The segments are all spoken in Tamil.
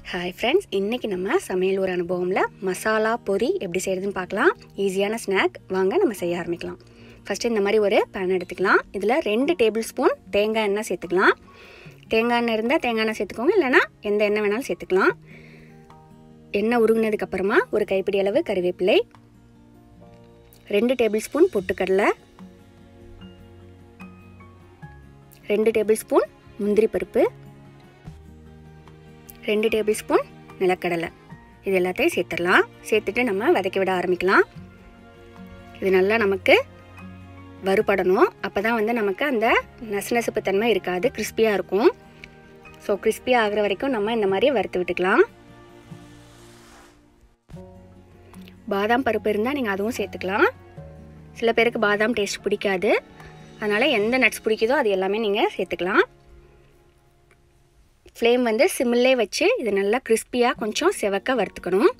ஹாய் ஃப்ரெண்ட்ஸ் இன்றைக்கி நம்ம சமையல் ஒரு அனுபவமில் மசாலா பொரி எப்படி செய்கிறதுன்னு பார்க்கலாம் ஈஸியான ஸ்நாக் வாங்க நம்ம செய்ய ஆரம்பிக்கலாம் ஃபஸ்ட்டு இந்த மாதிரி ஒரு பேன் எடுத்துக்கலாம் இதில் ரெண்டு டேபிள் ஸ்பூன் தேங்காய் எண்ணெய் சேர்த்துக்கலாம் தேங்காய் எண்ணெய் இருந்தால் தேங்காய் எண்ணெய் சேர்த்துக்கோங்க இல்லைனா எந்த எண்ணெய் வேணாலும் சேர்த்துக்கலாம் எண்ணெய் உருகுனதுக்கப்புறமா ஒரு கைப்பிடி அளவு கறிவேப்பிலை ரெண்டு டேபிள் ஸ்பூன் பொட்டுக்கடலை ரெண்டு டேபிள் ஸ்பூன் முந்திரி பருப்பு ரெண்டு டேபிள் ஸ்பூன் நிலக்கடலை இது எல்லாத்தையும் சேர்த்துடலாம் சேர்த்துட்டு நம்ம வதக்கி விட ஆரம்பிக்கலாம் இது நல்லா நமக்கு வறுபடணும் அப்போ தான் வந்து நமக்கு அந்த நசுநசுப்பு தன்மை இருக்காது கிறிஸ்பியாக இருக்கும் ஸோ கிறிஸ்பியாக ஆகிற வரைக்கும் நம்ம இந்த மாதிரி வறுத்து விட்டுக்கலாம் பாதாம் பருப்பு இருந்தால் நீங்கள் அதுவும் சேர்த்துக்கலாம் சில பேருக்கு பாதாம் டேஸ்ட் பிடிக்காது அதனால் எந்த நட்ஸ் பிடிக்குதோ அது எல்லாமே நீங்கள் சேர்த்துக்கலாம் ஃப்ளேம் வந்து சிம்மிலே வச்சு இது நல்லா கிறிஸ்பியாக கொஞ்சம் செவக்க வறுத்துக்கணும்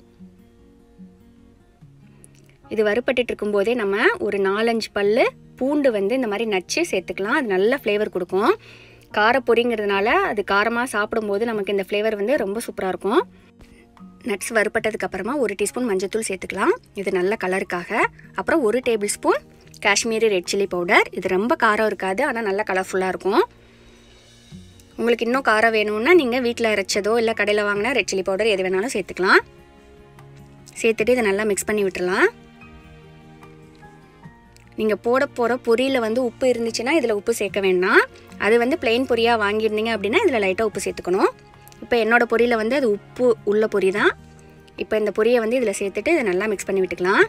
இது வறுப்பட்டு இருக்கும்போதே நம்ம ஒரு நாலஞ்சு பல் பூண்டு வந்து இந்த மாதிரி நச்சு சேர்த்துக்கலாம் அது நல்ல ஃப்ளேவர் கொடுக்கும் காரப்பொரிங்கிறதுனால அது காரமாக சாப்பிடும்போது நமக்கு இந்த ஃப்ளேவர் வந்து ரொம்ப சூப்பராக இருக்கும் நட்ஸ் வறுப்பட்டதுக்கு அப்புறமா ஒரு டீஸ்பூன் மஞ்சத்தூள் சேர்த்துக்கலாம் இது நல்ல கலருக்காக அப்புறம் ஒரு tablespoon Kashmiri red chilli powder இது ரொம்ப காரம் இருக்காது ஆனால் நல்லா கலர்ஃபுல்லாக இருக்கும் உங்களுக்கு இன்னும் காரம் வேணும்னா நீங்கள் வீட்டில் அரைச்சதோ இல்லை கடையில் வாங்கினா ரெட் சில்லி பவுடர் எது வேணாலும் சேர்த்துக்கலாம் சேர்த்துட்டு இதை நல்லா மிக்ஸ் பண்ணி விட்டுறலாம் நீங்கள் போட போகிற பொரியில் வந்து உப்பு இருந்துச்சுன்னா இதில் உப்பு சேர்க்க வேண்டாம் அது வந்து பிளெயின் பொரியாக வாங்கியிருந்தீங்க அப்படின்னா இதில் லைட்டாக உப்பு சேர்த்துக்கணும் இப்போ என்னோடய பொரியில் வந்து அது உப்பு உள்ள பொரி தான் இப்போ இந்த பொரியை வந்து இதில் சேர்த்துட்டு இதை நல்லா மிக்ஸ் பண்ணி விட்டுக்கலாம்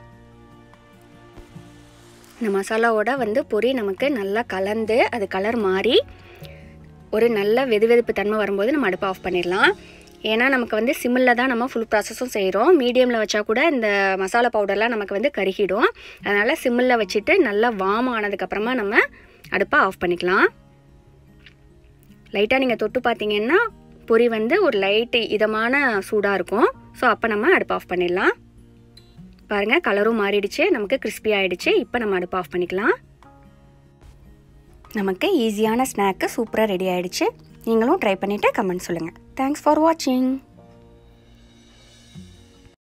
இந்த மசாலாவோட வந்து பொரி நமக்கு நல்லா கலந்து அது கலர் மாறி ஒரு நல்ல வெது வெதுப்பு தன்மை வரும்போது நம்ம அடுப்பை ஆஃப் பண்ணிடலாம் ஏன்னா நமக்கு வந்து சிம்மில் தான் நம்ம ஃபுல் ப்ராசஸும் செய்கிறோம் மீடியமில் வச்சா கூட இந்த மசாலா பவுடர்லாம் நமக்கு வந்து கருகிடும் அதனால் சிம்மில் வச்சுட்டு நல்லா வார்ம் ஆனதுக்கப்புறமா நம்ம அடுப்பை ஆஃப் பண்ணிக்கலாம் லைட்டாக நீங்கள் தொட்டு பார்த்தீங்கன்னா பொரி வந்து ஒரு லைட்டு இதமான சூடாக இருக்கும் ஸோ அப்போ நம்ம அடுப்பை ஆஃப் பண்ணிடலாம் பாருங்கள் கலரும் மாறிடுச்சு நமக்கு கிறிஸ்பி ஆகிடுச்சு இப்போ நம்ம அடுப்பை ஆஃப் பண்ணிக்கலாம் நமக்கு ஈஸியான ஸ்நாக்கு சூப்பராக ரெடி ஆகிடுச்சு நீங்களும் ட்ரை பண்ணிவிட்டு கமெண்ட் சொல்லுங்கள் தேங்க்ஸ் ஃபார் வாட்சிங்